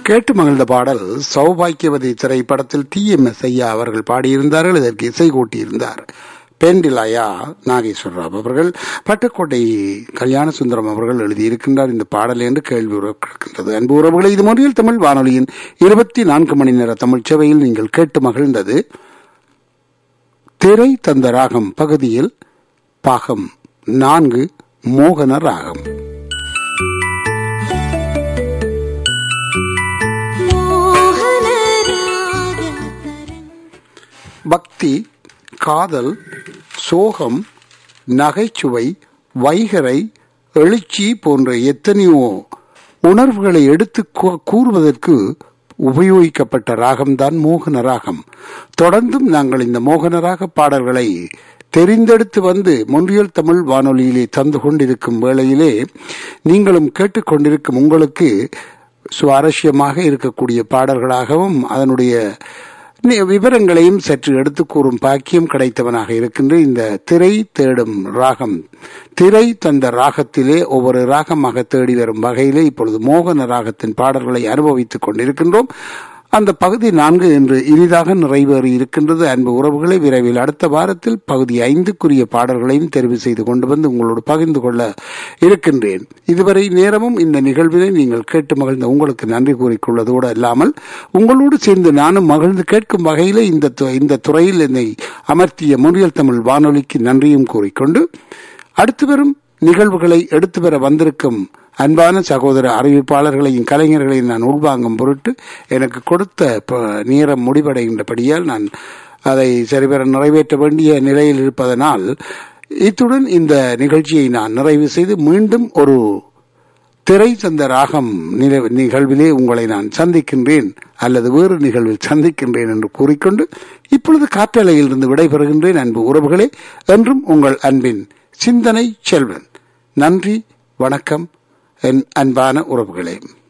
கேட்டு மகிழ்ந்த பாடல் சௌபாக்கியவதி திரைப்படத்தில் டி எம் எஸ் ஐயா அவர்கள் பாடியிருந்தார்கள் இதற்கு இசை கூட்டியிருந்தார் பெண்டிலாயா நாகேஸ்வரராவ் அவர்கள் பட்டுக்கோட்டை கல்யாண சுந்தரம் அவர்கள் எழுதியிருக்கின்றார் இந்த பாடல் என்று கேள்வி உறக்கின்றது அன்பு உறவுகளை இது முறையில் தமிழ் வானொலியின் இருபத்தி நான்கு மணி நேர தமிழ் சேவையில் நீங்கள் கேட்டு மகிழ்ந்தது திரை தந்த ராகம் பகுதியில் பாகம் நான்கு மோகன ராகம் மோகன ராக பக்தி காதல் சோகம் நகைச்சுவை வைகரை எழுச்சி போன்ற எத்தனையோ உணர்வுகளை எடுத்து கூ- கூறுவதற்கு உபயோகிக்கப்பட்ட ராகம்தான் மோகன ராகம் தொடர்ந்தும் நாங்கள் இந்த மோகன ராக பாடல்களை தெரிந்தெடுத்து வந்து மொன்றியல் தமிழ் வானொலியிலே தந்து கொண்டிருக்கும் வேளையிலே நீங்களும் கேட்டுக்கொண்டிருக்கும் உங்களுக்கு சுவாரஸ்யமாக இருக்கக்கூடிய பாடல்களாகவும் அதனுடைய நி- விவரங்களையும் சற்று எடுத்துக் கூறும் பாக்கியம் கிடைத்தவனாக இருக்கின்ற இந்த திரை தேடும் ராகம் திரை தந்த ராகத்திலே ஒவ்வொரு ராகமாக தேடி வரும் வகையிலே இப்பொழுது மோகன ராகத்தின் பாடல்களை அனுபவித்துக் கொண்டிருக்கின்றோம் அந்த பகுதி நான்கு என்று இனிதாக நிறைவேறி இருக்கின்றது அன்பு உறவுகளை விரைவில் அடுத்த வாரத்தில் பகுதி ஐந்துக்குரிய பாடல்களையும் தெரிவு செய்து கொண்டு வந்து உங்களோடு பகிர்ந்து கொள்ள இருக்கின்றேன் இதுவரை நேரமும் இந்த நிகழ்வினை நீங்கள் கேட்டு மகிழ்ந்த உங்களுக்கு நன்றி கூறிக்கொள்வதோடு அல்லாமல் உங்களோடு சேர்ந்து நானும் மகிழ்ந்து கேட்கும் வகையிலே இந்த து- இந்த துறையில் என்னை அமர்த்திய முறியல் தமிழ் வானொலிக்கு நன்றியும் கூறிக்கொண்டு அடுத்து வரும் நிகழ்வுகளை எடுத்து வர வந்திருக்கும் அன்பான சகோதர அறிவிப்பாளர்களையும் கலைஞர்களையும் நான் உள்வாங்கும் பொருட்டு எனக்கு கொடுத்த ப- நேரம் முடிவடைகின்றபடியால் நான் அதை சரிவர நிறைவேற்ற வேண்டிய நிலையில் இருப்பதனால் இத்துடன் இந்த நிகழ்ச்சியை நான் நிறைவு செய்து மீண்டும் ஒரு திரை தந்த ராகம் நில- நிகழ்விலே உங்களை நான் சந்திக்கின்றேன் அல்லது வேறு நிகழ்வில் சந்திக்கின்றேன் என்று கூறிக்கொண்டு இப்பொழுது காற்றலையில் இருந்து விடைபெறுகின்றேன் அன்பு உறவுகளே என்றும் உங்கள் அன்பின் சிந்தனை செல்வன் நன்றி வணக்கம் என் அன்பான உறவுகளே